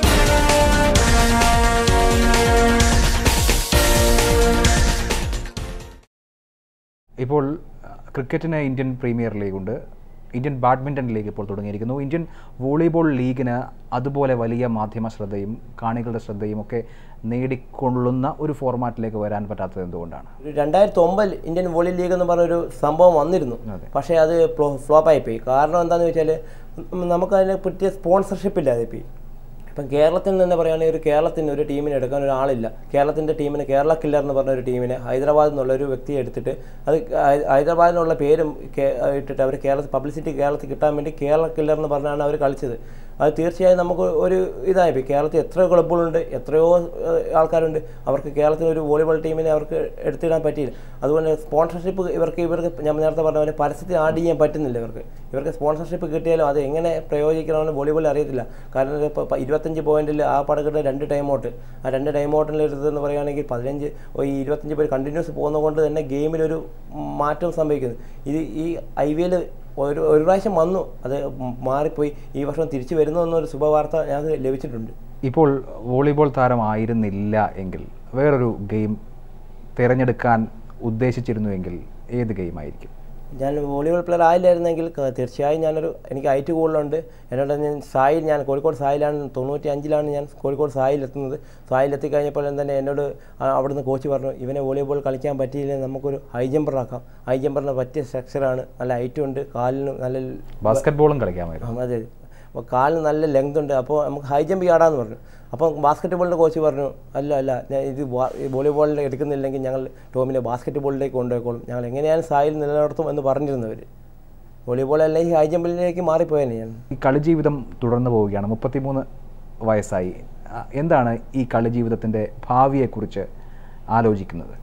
ഇപ്പോൾ ആ, ക്രിക്കറ്റിന് ഇന്ത്യൻ പ്രീമിയർ ലീഗുണ്ട് ഇന്ത്യൻ ബാഡ്മിൻ്റൺ ലീഗ് ഇപ്പോൾ തുടങ്ങിയിരിക്കുന്നു ഇന്ത്യൻ വോളിബോൾ ലീഗിന് അതുപോലെ വലിയ മാധ്യമ ശ്രദ്ധയും കാണികളുടെ ശ്രദ്ധയും ഒക്കെ നേടിക്കൊള്ളുന്ന ഒരു ഫോർമാറ്റിലേക്ക് വരാൻ പറ്റാത്തത് എന്തുകൊണ്ടാണ് ഒരു രണ്ടായിരത്തി ഒമ്പതിൽ ഇന്ത്യൻ വോളി ലീഗ് എന്ന് പറഞ്ഞൊരു സംഭവം വന്നിരുന്നു അതെ. പക്ഷേ അത് ഫ്ലോപ്പായി പോയി കാരണം എന്താണെന്ന് വെച്ചാൽ നമുക്കതിനെ പറ്റിയ സ്പോൺസർഷിപ്പ് ഇല്ലാതെ പോയി ഇപ്പം കേരളത്തിൽ നിന്ന് പറയുകയാണെങ്കിൽ ഒരു കേരളത്തിന് ഒരു ടീമിനെ എടുക്കാൻ ഒരാളില്ല കേരളത്തിൻ്റെ ടീമിന് കേരള കില്ലർ എന്ന് പറഞ്ഞ ഒരു ടീമിനെ ഹൈദരാബാദിൽ നിന്നുള്ള ഒരു വ്യക്തിയെ എടുത്തിട്ട് അത് ഹൈ- ഹൈദരാബാദിനുള്ള പേരും കേ- ഇട്ടിട്ട് അവർ കേരളത്തിൽ പബ്ലിസിറ്റി കേരളത്തിൽ കിട്ടാൻ വേണ്ടി കേരള കില്ലർ എന്ന് പറഞ്ഞാണ് അവർ കളിച്ചത് അത് തീർച്ചയായും നമുക്ക് ഒരു ഇതായി പോയി കേരളത്തിൽ എത്രയോ ക്ലബ്ബുകളുണ്ട് എത്രയോ ഏഹ്, ആൾക്കാരുണ്ട് അവർക്ക് കേരളത്തിൽ ഒരു വോളിബോൾ ടീമിനെ അവർക്ക് എടുത്തിടാൻ പറ്റിയില്ല അതുകൊണ്ട് സ്പോൺസർഷിപ്പ് ഇവർക്ക് ഇവർക്ക് ഞാൻ നേരത്തെ പറഞ്ഞ പോലെ പരസ്യത്തിൽ ആഡ് ചെയ്യാൻ പറ്റുന്നില്ല ഇവർക്ക് ഇവർക്ക് സ്പോൺസർഷിപ്പ് കിട്ടിയാലും അത് എങ്ങനെ പ്രയോജിക്കണമെന്ന് വോളിബോൾ അറിയത്തില്ല കാരണം ഇപ്പോൾ ഇരുപത്തഞ്ച് പോയിന്റിൽ ആ പടക്കിട്ട് രണ്ട് ടൈം ഔട്ട് ആ രണ്ട് ടൈം ഔട്ടിൽ ഇതെന്ന് പറയുകയാണെങ്കിൽ പതിനഞ്ച് ഓ, ഈ ഇരുപത്തഞ്ച് പേര് കണ്ടിന്യൂസ് പോകുന്നതുകൊണ്ട് തന്നെ ഗെയിമിലൊരു മാറ്റം സംഭവിക്കുന്നു ഇത് ഈ ഐ വി എൽ ഒരു ഒരു പ്രാവശ്യം വന്നു അത് മാറിപ്പോയി ഈ വർഷം തിരിച്ചു വരുന്നു എന്നൊരു ശുഭവാർത്ത ഞങ്ങൾക്ക് ലഭിച്ചിട്ടുണ്ട് ഇപ്പോൾ വോളിബോൾ താരമായിരുന്നില്ല എങ്കിൽ വേറൊരു ഗെയിം തിരഞ്ഞെടുക്കാൻ ഉദ്ദേശിച്ചിരുന്നുവെങ്കിൽ ഏത് ഗെയിമായിരിക്കും ഞാൻ വോളിബോൾ പ്ലെയർ ആയില്ലായിരുന്നെങ്കിൽ ക- തീർച്ചയായും ഞാനൊരു എനിക്ക് ഹൈറ്റ് കൂടുതലുണ്ട് എന്നോട് ഞാൻ സായിൽ ഞാൻ കോഴിക്കോട് സായിലാണ് തൊണ്ണൂറ്റി അഞ്ചിലാണ് ഞാൻ കോഴിക്കോട് സായിലെത്തുന്നത് സായിലെത്തി കഴിഞ്ഞപ്പോൾ തന്നെ എന്നോട് ആ- അവിടുന്ന് കോച്ച് പറഞ്ഞു ഇവനെ വോളിബോൾ കളിക്കാൻ പറ്റിയില്ലെങ്കിൽ നമുക്കൊരു ഹൈ ജമ്പറാക്കാം ഹൈ ജമ്പറിന് പറ്റിയ സ്ട്രക്ചറാണ് നല്ല ഹൈറ്റും ഉണ്ട് കാലിന് നല്ല ബാസ്ക്കറ്റ് ബോളും കളിക്കാമായിരുന്നു ആ, അതെ അപ്പോൾ കാലിന് നല്ല ലെങ്ത് ഉണ്ട് അപ്പോൾ നമുക്ക് ഹൈ ജമ്പ് ചാടാന്ന് പറഞ്ഞു അപ്പോൾ ബാസ്ക്കറ്റ് ബോളിൻ്റെ കോച്ച് പറഞ്ഞു അല്ല അല്ല ഞാൻ ഇത് വാ- ഈ വോളിബോളിൽ എടുക്കുന്നില്ലെങ്കിൽ ഞങ്ങൾ ടോമിനെ ബാസ്ക്കറ്റ് ബോളിലേക്ക് കൊണ്ടുപോയിക്കോളും ഞങ്ങൾ എങ്ങനെയാണ് സായിൽ നിലനിർത്തും എന്ന് പറഞ്ഞിരുന്നവർ വോളിബോൾ അല്ലെങ്കിൽ ഹൈ ജമ്പിലേക്ക് മാറിപ്പോയേനെ ഞാൻ ഈ കളിജീവിതം തുടർന്നു പോവുകയാണ് മുപ്പത്തിമൂന്ന് വയസ്സായി ആ, എന്താണ് ഈ കളിജീവിതത്തിൻ്റെ ഭാവിയെക്കുറിച്ച് ആലോചിക്കുന്നത്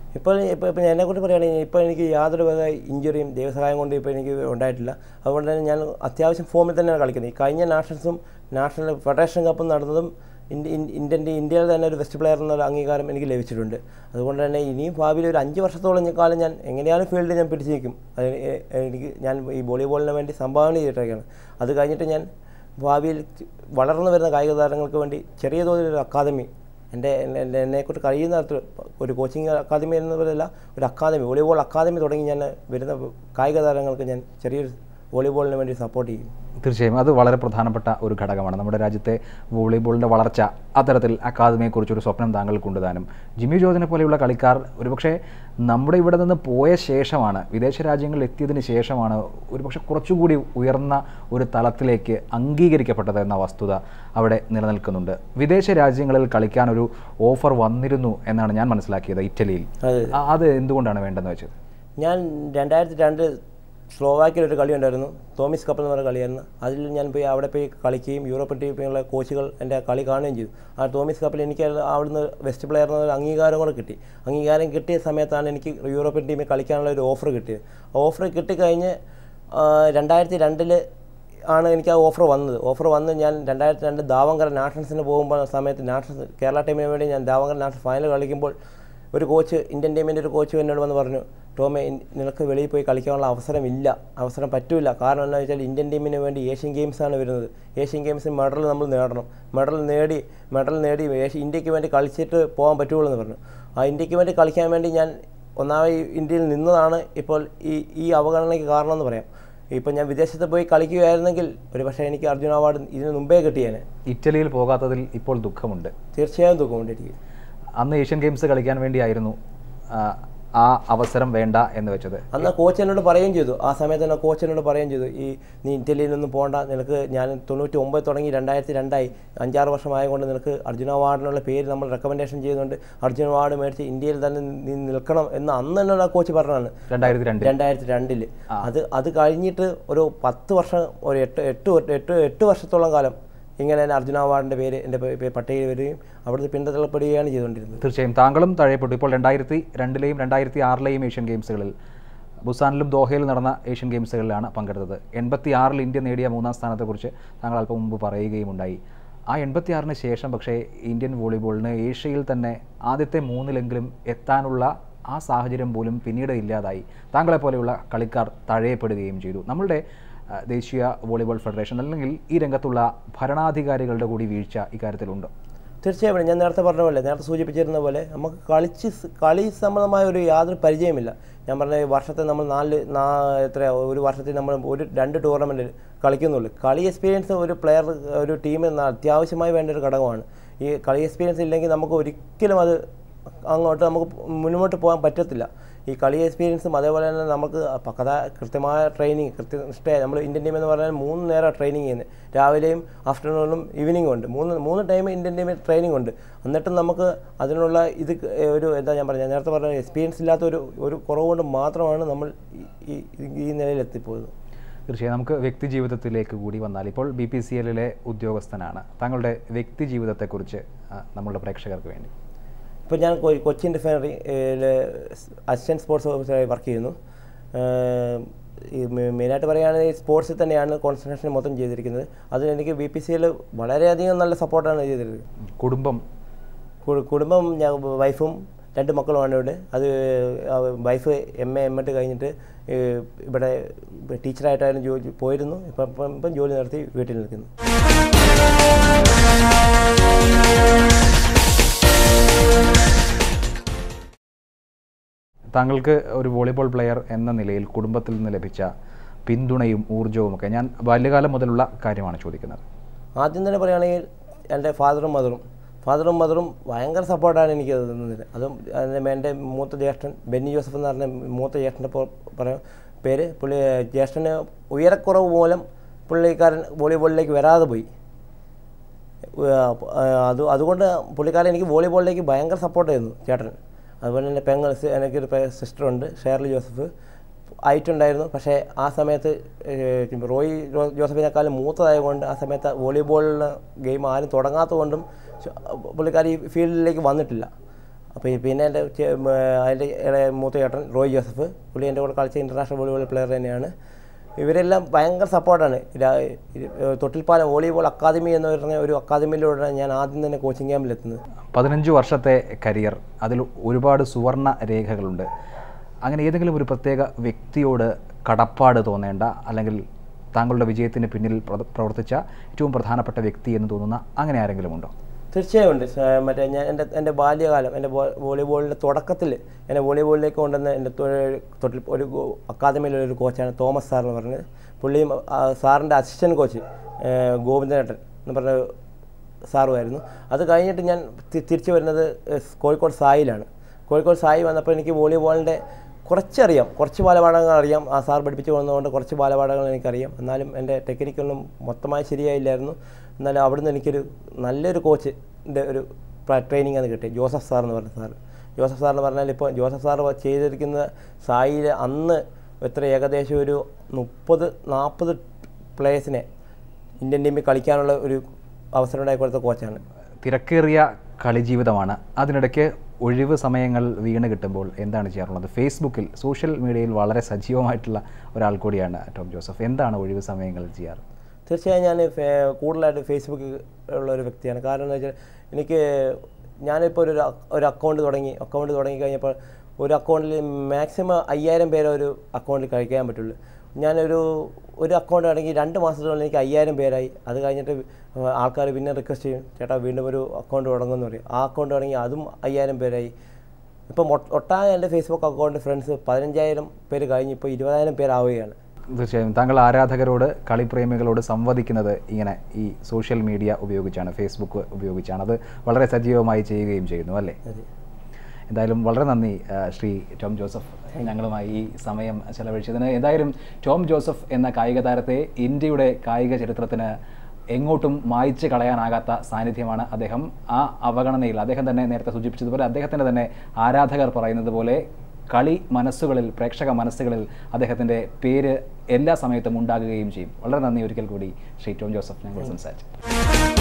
ഇപ്പോൾ ഇപ്പോൾ ഇപ്പോൾ എന്നെക്കുറിച്ച് പറയുകയാണെങ്കിൽ ഇപ്പോൾ എനിക്ക് യാതൊരു വക ഇഞ്ചുറിയും ദൈവസഹായം കൊണ്ട് ഇപ്പോൾ എനിക്ക് ഉണ്ടായിട്ടില്ല അതുകൊണ്ട് തന്നെ ഞാൻ അത്യാവശ്യം ഫോമിൽ തന്നെയാണ് കളിക്കുന്നത് ഈ കഴിഞ്ഞ നാഷണൽസും നാഷണൽ ഫെഡറേഷൻ കപ്പും നടന്നതും ഇന്ത്യ ഇന്ത്യൻ്റെ ഇന്ത്യയിൽ തന്നെ ഒരു ബെസ്റ്റ് പ്ലെയർ എന്നൊരു അംഗീകാരം എനിക്ക് ലഭിച്ചിട്ടുണ്ട് അതുകൊണ്ട് തന്നെ ഇനിയും ഭാവിയിൽ ഒരു അഞ്ച് വർഷത്തോളം ഞാൻ കാലം ഞാൻ എങ്ങനെയാണ് ഫീൽഡിൽ ഞാൻ പിടിച്ചു നിൽക്കും അത് എ- എനിക്ക് ഞാൻ ഈ വോളിബോളിന് വേണ്ടി സംഭാവന ചെയ്തിട്ടൊക്കെയാണ് അത് കഴിഞ്ഞിട്ട് ഞാൻ ഭാവിയിൽ വളർന്നു വരുന്ന കായിക താരങ്ങൾക്ക് വേണ്ടി ചെറിയ തോതിലൊരു അക്കാദമി എൻ്റെ എന്നെ- എന്നെ- എന്നെക്കൊണ്ട് കഴിയുന്ന തരത്തിൽ ഒരു കോച്ചിങ് അക്കാദമി എന്നവരല്ല ഒരു അക്കാദമി വോളിബോൾ അക്കാദമി തുടങ്ങി ഞാൻ വരുന്ന കായിക താരങ്ങൾക്ക് ഞാൻ ചെറിയൊരു വോളിബോളിന് വേണ്ടി സപ്പോർട്ട് ചെയ്യും തീർച്ചയായും അത് വളരെ പ്രധാനപ്പെട്ട ഒരു ഘടകമാണ് നമ്മുടെ രാജ്യത്തെ വോളിബോളിൻ്റെ വളർച്ച അത്തരത്തിൽ അക്കാദമിയെക്കുറിച്ചൊരു സ്വപ്നം താങ്കൾക്കുണ്ട് താനും ജിമ്മി ജോർജിനെ പോലെയുള്ള കളിക്കാർ ഒരുപക്ഷെ നമ്മുടെ ഇവിടെ നിന്ന് പോയ ശേഷമാണ് വിദേശ രാജ്യങ്ങളിൽ എത്തിയതിന് ശേഷമാണ് ഒരുപക്ഷെ കുറച്ചുകൂടി ഉയർന്ന ഒരു തലത്തിലേക്ക് അംഗീകരിക്കപ്പെട്ടത് എന്ന വസ്തുത അവിടെ നിലനിൽക്കുന്നുണ്ട് വിദേശ രാജ്യങ്ങളിൽ കളിക്കാൻ ഒരു ഓഫർ വന്നിരുന്നു എന്നാണ് ഞാൻ മനസ്സിലാക്കിയത് ഇറ്റലിയിൽ അത് ആ- അത് എന്തുകൊണ്ടാണ് വേണ്ടെന്ന് വെച്ചത് ഞാൻ രണ്ടായിരത്തി രണ്ട് സ്ലോവാക്കിൽ ഒരു കളി ഉണ്ടായിരുന്നു തോമസ് കപ്പ് എന്ന് പറയുന്ന കളിയായിരുന്നു അതിൽ ഞാൻ പോയി അവിടെ പോയി കളിക്കുകയും യൂറോപ്യൻ ടീമിലുള്ള കോച്ചുകൾ എൻ്റെ കളി കാണുകയും ചെയ്തു ആ തോമസ് കപ്പിൽ എനിക്ക് അത് അവിടുന്ന് ബെസ്റ്റ് പ്ലെയർ എന്നൊരു അംഗീകാരം കൂടെ കിട്ടി അംഗീകാരം കിട്ടിയ സമയത്താണ് എനിക്ക് യൂറോപ്യൻ ടീമിൽ കളിക്കാനുള്ള ഒരു ഓഫർ കിട്ടിയത് ഓഫർ കിട്ടിക്കഴിഞ്ഞ് ആ, രണ്ടായിരത്തി രണ്ടിൽ ആണ് എനിക്ക് ആ ഓഫർ വന്നത് ഓഫർ വന്ന് ഞാൻ രണ്ടായിരത്തി രണ്ട് ദാവങ്കര നാഷണൽസിന് പോകുമ്പോൾ സമയത്ത് നാഷണൽ കേരള ടീമിന് വേണ്ടി ഞാൻ ദാവങ്കര നാഷണൽ ഫൈനൽ കളിക്കുമ്പോൾ ഒരു കോച്ച് ഇന്ത്യൻ ടീമിൻ്റെ ഒരു കോച്ച് എന്നോട് വന്ന് പറഞ്ഞു ടോമെ ഇൻ- നിനക്ക് വെളിയിൽ പോയി കളിക്കാനുള്ള അവസരമില്ല അവസരം പറ്റൂല കാരണം എന്താണെന്ന് വെച്ചാൽ ഇന്ത്യൻ ടീമിന് വേണ്ടി ഏഷ്യൻ ഗെയിംസാണ് വരുന്നത് ഏഷ്യൻ ഗെയിംസിൽ മെഡൽ നമ്മൾ നേടണം മെഡൽ നേടി മെഡൽ നേടി ഏഷ്യ ഇന്ത്യക്ക് വേണ്ടി കളിച്ചിട്ട് പോകാൻ പറ്റുള്ളൂ എന്ന് പറഞ്ഞു ആ ഇന്ത്യക്ക് വേണ്ടി കളിക്കാൻ വേണ്ടി ഞാൻ ഒന്നാമത് ഈ ഇന്ത്യയിൽ നിന്നതാണ് ഇപ്പോൾ ഈ ഈ അവഗണനയ്ക്ക് കാരണമെന്ന് പറയാം ഇപ്പം ഞാൻ വിദേശത്ത് പോയി കളിക്കുകയായിരുന്നെങ്കിൽ ഒരു പക്ഷേ എനിക്ക് അർജുന അവാർഡ് ഇതിന് മുമ്പേ കിട്ടിയേനെ ഇറ്റലിയിൽ പോകാത്തതിൽ ഇപ്പോൾ ദുഃഖമുണ്ട് തീർച്ചയായും തൂക്കമുണ്ടിരിക്കും അന്ന് ഏഷ്യൻ ഗെയിംസ് കളിക്കാൻ വേണ്ടിയായിരുന്നു ആ, ആ അവസരം വേണ്ട എന്ന് വെച്ചത് അന്ന് കോച്ച് എന്നോട് പറയുകയും ചെയ്തു ആ സമയത്ത് തന്നെ കോച്ച് എന്നോട് പറയുകയും ചെയ്തു ഈ നീ ഇറ്റലിയിലൊന്നും പോകണ്ട നിനക്ക് ഞാൻ തൊണ്ണൂറ്റി ഒമ്പത് തുടങ്ങി രണ്ടായിരത്തി രണ്ടായി അഞ്ചാറ് വർഷമായതുകൊണ്ട് നിനക്ക് അർജുന അവാർഡിനുള്ള പേര് നമ്മൾ റെക്കമെൻഡേഷൻ ചെയ്യുന്നുണ്ട് അർജുന അവാർഡ് മേടിച്ച് ഇന്ത്യയിൽ തന്നെ നീ നിൽക്കണം എന്ന് അന്ന് എന്നോട് ആ കോച്ച് പറഞ്ഞതാണ് രണ്ടായിരത്തി രണ്ടിൽ രണ്ടായിരത്തി രണ്ടില് അത് അത് കഴിഞ്ഞിട്ട് ഒരു പത്ത് വർഷം ഒരു എട്ട് എട്ട് വ- എട്ട് എട്ട് വർഷത്തോളം കാലം ഇങ്ങനെ തന്നെ അർജുന അവാർഡിൻ്റെ പേര് എൻ്റെ പേ- പേ- പട്ടികയിൽ വരികയും അവിടുത്തെ പിന്തള്ളപ്പെടുകയാണ് ചെയ്തുകൊണ്ടിരുന്നത് തീർച്ചയായും താങ്കളും തഴയപ്പെട്ടു ഇപ്പോൾ രണ്ടായിരത്തി രണ്ടിലെയും രണ്ടായിരത്തി ആറിലെയും ഏഷ്യൻ ഗെയിംസുകളിൽ ബുസാനിലും ദോഹയിലും നടന്ന ഏഷ്യൻ ഗെയിംസുകളിലാണ് പങ്കെടുത്തത് എൺപത്തി ആറിൽ ഇന്ത്യ നേടിയ മൂന്നാം സ്ഥാനത്തെക്കുറിച്ച് താങ്കൾ അല്പം മുമ്പ് പറയുകയും ഉണ്ടായി ആ എൺപത്തി ആറിന് ശേഷം പക്ഷേ ഇന്ത്യൻ വോളിബോളിന് ഏഷ്യയിൽ തന്നെ ആദ്യത്തെ മൂന്നിലെങ്കിലും എത്താനുള്ള ആ സാഹചര്യം പോലും പിന്നീട് ഇല്ലാതായി താങ്കളെ പോലെയുള്ള കളിക്കാർ തഴയപ്പെടുകയും ചെയ്തു നമ്മളുടെ ആ, ദേശീയ വോളിബോൾ ഫെഡറേഷൻ അല്ലെങ്കിൽ ഈ രംഗത്തുള്ള ഭരണാധികാരികളുടെ കൂടി വീഴ്ച ഇക്കാര്യത്തിലുണ്ട് തീർച്ചയായും ഞാൻ നേരത്തെ പറഞ്ഞ പോലെ നേരത്തെ സൂചിപ്പിച്ചിരുന്ന പോലെ നമുക്ക് കളിച്ച് സ് കളി സംബന്ധമായ ഒരു യാതൊരു പരിചയമില്ല ഞാൻ പറഞ്ഞ ഈ വർഷത്തെ നമ്മൾ നാല് നാ എത്ര ഒരു വർഷത്തിൽ നമ്മൾ ഒരു രണ്ട് ടൂർണമെൻറ്റിൽ കളിക്കുന്നുള്ളൂ കളി എക്സ്പീരിയൻസ് ഒരു പ്ലെയർ ഒരു ടീമിന് അത്യാവശ്യമായി വേണ്ട ഒരു ഘടകമാണ് ഈ കളി എക്സ്പീരിയൻസ് ഇല്ലെങ്കിൽ നമുക്ക് ഒരിക്കലും അത് അങ്ങോട്ട് നമുക്ക് മുന്നോട്ട് പോകാൻ പറ്റത്തില്ല ഈ കളി എക്സ്പീരിയൻസും അതേപോലെ തന്നെ നമുക്ക് പക്കത കൃത്യമായ ട്രെയിനിങ് കൃത്യനിഷ്ഠ നമ്മൾ ഇന്ത്യൻ ടീം എന്ന് പറഞ്ഞാൽ മൂന്ന് നേരം ട്രെയിനിങ് ചെയ്യുന്നത് രാവിലെയും ആഫ്റ്റർനൂണും ഈവനിങ്ങും ഉണ്ട് മൂന്ന് മൂന്ന് ടൈം ഇന്ത്യൻ ടീമിൽ ട്രെയിനിങ് ഉണ്ട് എന്നിട്ടും നമുക്ക് അതിനുള്ള ഇത് ക- ഒരു എന്താ ഞാൻ പറഞ്ഞത് നേരത്തെ പറഞ്ഞ എക്സ്പീരിയൻസ് ഇല്ലാത്ത ഒരു ഒരു കുറവ് കൊണ്ട് മാത്രമാണ് നമ്മൾ ഈ- ഈ ഈ നിലയിൽ എത്തിപ്പോയത് തീർച്ചയായും നമുക്ക് വ്യക്തി ജീവിതത്തിലേക്ക് കൂടി വന്നാൽ ഇപ്പോൾ ബി പി സി എല്ലിലെ ഉദ്യോഗസ്ഥനാണ് താങ്കളുടെ വ്യക്തി ജീവിതത്തെക്കുറിച്ച് ആ, നമ്മളുടെ പ്രേക്ഷകർക്ക് വേണ്ടി ഇപ്പോൾ ഞാൻ കൊ- കൊച്ചിൻ ഡിഫൈനറി അസിസ്റ്റൻറ്റ് സ്പോർട്സ് ഓഫീസറായി വർക്ക് ചെയ്യുന്നു ഏഹ് ഈ മെ- മെയിനായിട്ട് പറയുകയാണെങ്കിൽ സ്പോർട്സിൽ തന്നെയാണ് കോൺസെൻട്രേഷൻ മൊത്തം ചെയ്തിരിക്കുന്നത് അത് എനിക്ക് ബി പി സിയിൽ വളരെയധികം നല്ല സപ്പോർട്ടാണ് ചെയ്തിരിക്കുന്നത് കുടുംബം കു- കുടുംബം ഞാൻ വൈഫും രണ്ട് മക്കളുമാണ് ഇവിടെ അത് ആ wife M A M Ed കഴിഞ്ഞിട്ട് ഏഹ് ഇവിടെ ടീച്ചറായിട്ടായിരുന്നു ജോലി പോയിരുന്നു ഇപ്പം ഇപ്പം ഇപ്പം ജോലി നടത്തി വീട്ടിൽ നിൽക്കുന്നു താങ്കൾക്ക് ഒരു വോളിബോൾ പ്ലെയർ എന്ന നിലയിൽ കുടുംബത്തിൽ നിന്ന് ലഭിച്ച പിന്തുണയും ഊർജവും ഒക്കെ ഞാൻ ബാല്യകാലം മുതലുള്ള കാര്യമാണ് ചോദിക്കുന്നത് ആദ്യം തന്നെ പറയുകയാണെങ്കിൽ എൻ്റെ ഫാദറും മദറും ഫാദറും മദറും ഭയങ്കര സപ്പോർട്ടാണ് എനിക്ക് അത് തന്നത് അതും അതിന് എൻ്റെ മൂത്ത ജ്യേഷ്ഠൻ ബെന്നി ജോസഫ് എന്ന് പറഞ്ഞ മൂത്ത ജ്യേഷ്ഠൻ്റെ പോ- പറയാം പേര് പുള്ളി ജ്യേഷ്ഠന് ഉയരക്കുറവ് മൂലം പുള്ളിക്കാരൻ വോളിബോളിലേക്ക് വരാതെ പോയി ഏഹ് അത് അതുകൊണ്ട് പുള്ളിക്കാരൻ എനിക്ക് വോളിബോളിലേക്ക് ഭയങ്കര സപ്പോർട്ട് ചെയ്യുന്നു ചേട്ടൻ അതുപോലെ തന്നെ പെങ്ങൾ എനിക്കൊരു സിസ്റ്ററുണ്ട് ഷേർലി ജോസഫ് ആയിട്ടുണ്ടായിരുന്നു പക്ഷേ ആ സമയത്ത് ഏഹ് റോയി ജോ- ജോസഫിനെക്കാളും മൂത്തതായതുകൊണ്ട് ആ സമയത്ത് വോളിബോളിന് ഗെയിം ആരും തുടങ്ങാത്തതുകൊണ്ടും ശ- പുള്ളിക്കാരി ഈ ഫീൽഡിലേക്ക് വന്നിട്ടില്ല അപ്പോൾ പിന്നെ എൻ്റെ ചെ- മ, അതിൻ്റെ ഇളയ മൂത്ത ചേട്ടൻ റോയ് ജോസഫ് പുള്ളി എൻ്റെ കൂടെ കളിച്ച ഇൻ്റർനാഷണൽ വോളിബോൾ പ്ലെയർ തന്നെയാണ് ഇവരെല്ലാം ഭയങ്കര സപ്പോർട്ടാണ് തൊട്ടിൽപ്പാലം വോളിബോൾ അക്കാദമി എന്ന് പറഞ്ഞ ഒരു അക്കാദമിയിലൂടെ ഞാൻ ആദ്യം തന്നെ കോച്ചിങ് ക്യാമ്പിലെത്തുന്നത് പതിനഞ്ച് വർഷത്തെ കരിയർ അതിൽ ഒരുപാട് സുവർണ രേഖകളുണ്ട് അങ്ങനെ ഏതെങ്കിലും ഒരു പ്രത്യേക വ്യക്തിയോട് കടപ്പാട് തോന്നേണ്ട അല്ലെങ്കിൽ താങ്കളുടെ വിജയത്തിന് പിന്നിൽ പ്രവ- പ്രവർത്തിച്ച ഏറ്റവും പ്രധാനപ്പെട്ട വ്യക്തി എന്ന് തോന്നുന്ന അങ്ങനെ ആരെങ്കിലും ഉണ്ടോ തീർച്ചയായും ഉണ്ട് സ- മറ്റേ ഞാൻ എൻ്റെ എൻ്റെ ബാല്യകാലം എൻ്റെ വോ- വോളിബോളിൻ്റെ തുടക്കത്തിൽ എന്നെ വോളിബോളിലേക്ക് കൊണ്ടുവന്ന എൻ്റെ തൊ- തൊട്ടിൽ ഒരു ഗോ- അക്കാദമിയിലെ ഒരു കോച്ചാണ് തോമസ് സാർ എന്ന് പറഞ്ഞത് പുള്ളിയും ആ, സാറിൻ്റെ അസിസ്റ്റൻറ്റ് കോച്ച് ഏഹ്, ഗോവിന്ദനേട്ടൻ എന്ന് പറഞ്ഞ സാറുമായിരുന്നു അത് കഴിഞ്ഞിട്ട് ഞാൻ തി- തിരിച്ചു വരുന്നത് ഏഹ്, കോഴിക്കോട് സായിലാണ് കോഴിക്കോട് സായി വന്നപ്പോൾ എനിക്ക് വോളിബോളിൻ്റെ കുറച്ചറിയാം കുറച്ച് ബാലപാഠങ്ങൾ അറിയാം ആ സാർ പഠിപ്പിച്ചു വന്നതുകൊണ്ട് കുറച്ച് ബാലപാഠങ്ങൾ എനിക്കറിയാം എന്നാലും എൻ്റെ ടെക്നിക്കൊന്നും മൊത്തമായി ശരിയായില്ലായിരുന്നു എന്നാലും അവിടുന്ന് എനിക്കൊരു നല്ലൊരു കോച്ചിൻ്റെ ഒരു ട്രെയിനിങ് അത് കിട്ടി ജോസഫ് സാർ എന്ന് പറഞ്ഞ സാർ ജോസഫ് സാർ എന്ന് പറഞ്ഞാൽ ഇപ്പോൾ ജോസഫ് സാർ ചെയ്തിരിക്കുന്ന സായിൽ അന്ന് എത്ര ഏകദേശം ഒരു മുപ്പത് നാൽപ്പത് പ്ലേയേഴ്സിനെ ഇന്ത്യൻ ടീമിൽ കളിക്കാനുള്ള ഒരു അവസരം ഉണ്ടാക്കി കൊടുത്ത കോച്ചാണ് തിരക്കേറിയ കളിജീവിതമാണ് അതിനിടയ്ക്ക് ഒഴിവ് സമയങ്ങൾ വീണ് കിട്ടുമ്പോൾ എന്താണ് ചെയ്യാറുള്ളത് ഫേസ്ബുക്കിൽ സോഷ്യൽ മീഡിയയിൽ വളരെ സജീവമായിട്ടുള്ള ഒരാൾ കൂടിയാണ് ടോം ജോസഫ് എന്താണ് ഒഴിവ് സമയങ്ങൾ ചെയ്യാറ് തീർച്ചയായും ഞാൻ ഫേ- കൂടുതലായിട്ട് ഫേസ്ബുക്കിൽ ഉള്ള ഒരു വ്യക്തിയാണ് കാരണം എന്ന് വെച്ചാൽ എനിക്ക് ഞാനിപ്പോൾ ഒരു അ- ഒരു അക്കൗണ്ട് തുടങ്ങി അക്കൗണ്ട് തുടങ്ങി കഴിഞ്ഞപ്പോൾ ഒരു അക്കൗണ്ടിൽ മാക്സിമം അയ്യായിരം പേരെ ഒരു അക്കൗണ്ടിൽ കഴിക്കാൻ പറ്റുള്ളൂ ഞാനൊരു ഒരു അക്കൗണ്ട് ആണെങ്കിൽ രണ്ട് മാസത്തിനുള്ളിൽ എനിക്ക് അയ്യായിരം പേരായി അത് കഴിഞ്ഞിട്ട് ആൾക്കാർ പിന്നെ റിക്വസ്റ്റ് ചെയ്യും ചേട്ടാ വീണ്ടും ഒരു അക്കൗണ്ട് തുടങ്ങുമെന്ന് പറയും ആ അക്കൗണ്ട് തുടങ്ങി അതും അയ്യായിരം പേരായി ഇപ്പം ഒട്ട് ഒട്ടാകെ എൻ്റെ ഫേസ്ബുക്ക് അക്കൗണ്ട് ഫ്രണ്ട്സ് പതിനഞ്ചായിരം പേര് കഴിഞ്ഞ് ഇപ്പോൾ ഇരുപതായിരം പേരാവുകയാണ് തീർച്ചയായും താങ്കൾ ആരാധകരോട് കളിപ്രേമികളോട് സംവദിക്കുന്നത് ഇങ്ങനെ ഈ സോഷ്യൽ മീഡിയ ഉപയോഗിച്ചാണ് ഫേസ്ബുക്ക് ഉപയോഗിച്ചാണ് അത് വളരെ സജീവമായി ചെയ്യുകയും ചെയ്യുന്നു അല്ലേ അതെ എന്തായാലും വളരെ നന്ദി ആ, ശ്രീ ടോം ജോസഫ് ഞങ്ങളുമായി ഈ സമയം ചെലവഴിച്ചതിന് എന്തായാലും ടോം ജോസഫ് എന്ന കായിക താരത്തെ ഇന്ത്യയുടെ കായിക ചരിത്രത്തിന് എങ്ങോട്ടും മായ്ച്ച് കളയാനാകാത്ത സാന്നിധ്യമാണ് അദ്ദേഹം ആ അവഗണനയിൽ അദ്ദേഹം തന്നെ നേരത്തെ സൂചിപ്പിച്ചതുപോലെ അദ്ദേഹത്തിൻ്റെ തന്നെ ആരാധകർ പറയുന്നത് പോലെ കളി മനസ്സുകളിൽ പ്രേക്ഷക മനസ്സുകളിൽ അദ്ദേഹത്തിൻ്റെ പേര് എല്ലാ സമയത്തും ഉണ്ടാകുകയും ചെയ്യും വളരെ നന്ദി ഒരിക്കൽ കൂടി ശ്രീ ടോം ജോസഫ് ഞങ്ങൾ സംസാരിച്ചു